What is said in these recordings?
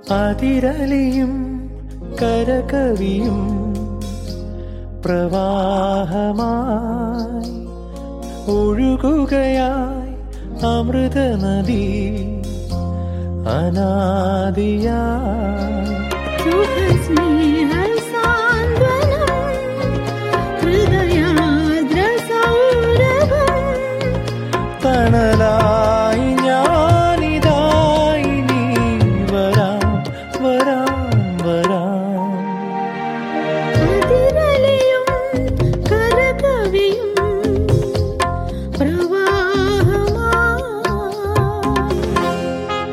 അതിരലിയും കരകവിയും പ്രവാഹമായി ഒഴുകുകയായി അമൃത നദി അനാദിയായി സുഖസ്നേഹസാന്ത്വനം ഹൃദയാദ്രസൗരഭം തണലായി ഞാനിതായി നീ വരാം വരാം വരാം അതിരലയും കരകവിയും പ്രവാഹമായി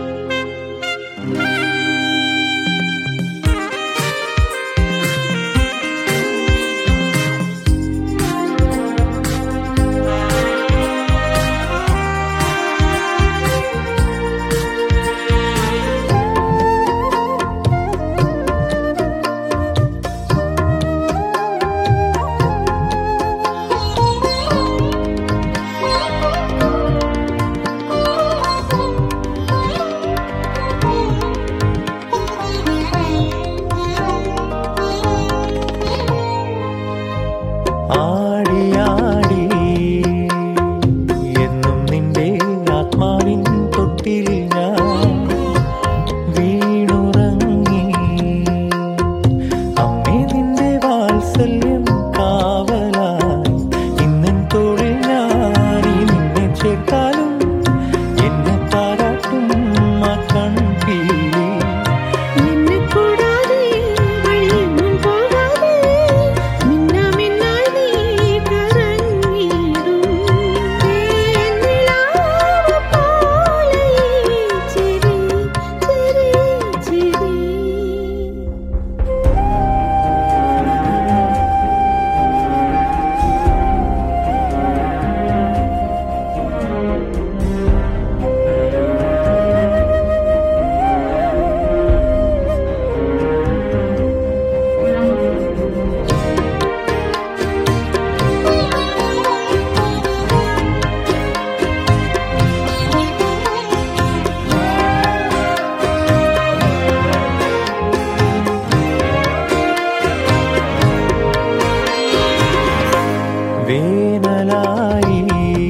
ആടിയാടി എന്നും നിന്റെ ആത്മാവിൻ തൊട്ടിൽ ഞാൻ വീണുറങ്ങി അമ്മേ നിന്റെ വാത്സല്യം കാവലായി ഇന്നൻ തോളിൽ ഞാനീ നിന്നെ ചേർത്താലും എന്നെ താരാട്ടും ആ കൺപീലി നിന്നെ കൂടാതെ വഴിയൊന്നും പോകാതെ മിന്നാമിന്നായി നീ കറങ്ങിയിടും തേനിലാവ് പോലെ ഈ ചിരി ചിരി ചിരി വേനലായി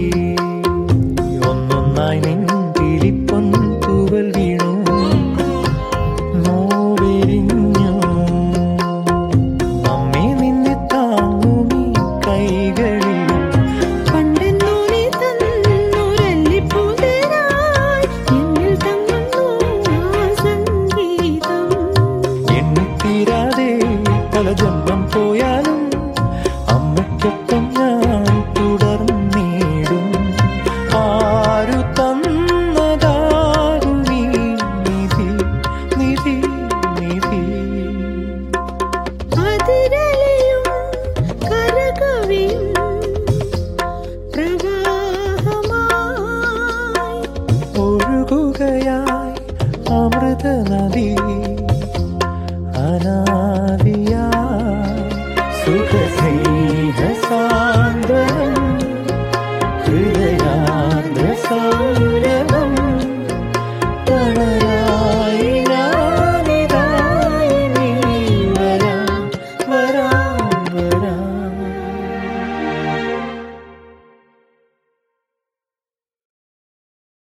ഒന്നൊന്നായി നെഞ്ചിലിപ്പൊൻ തൂവൽ വീണു നോവെരിഞ്ഞു അമ്മേ നിന്നെ താങ്ങുമീ കൈകളിൽ പണ്ടെന്നോ നീ തന്നൊരല്ലിപ്പൂന്തേനായി എന്നിൽ തങ്ങുന്നു ആ സംഗീതം എണ്ണിത്തീരാതെ പല ജന്മം പോയാലും അമ്മയ്ക്കൊപ്പം ഞാൻ തുടർന്നിടും ആരു തന്നതാകും ഈ നിധി നിധി നിധി അതിരലയും കരകവിയും പ്രവാഹമായി ഒഴുകുകയായി അമൃത നദി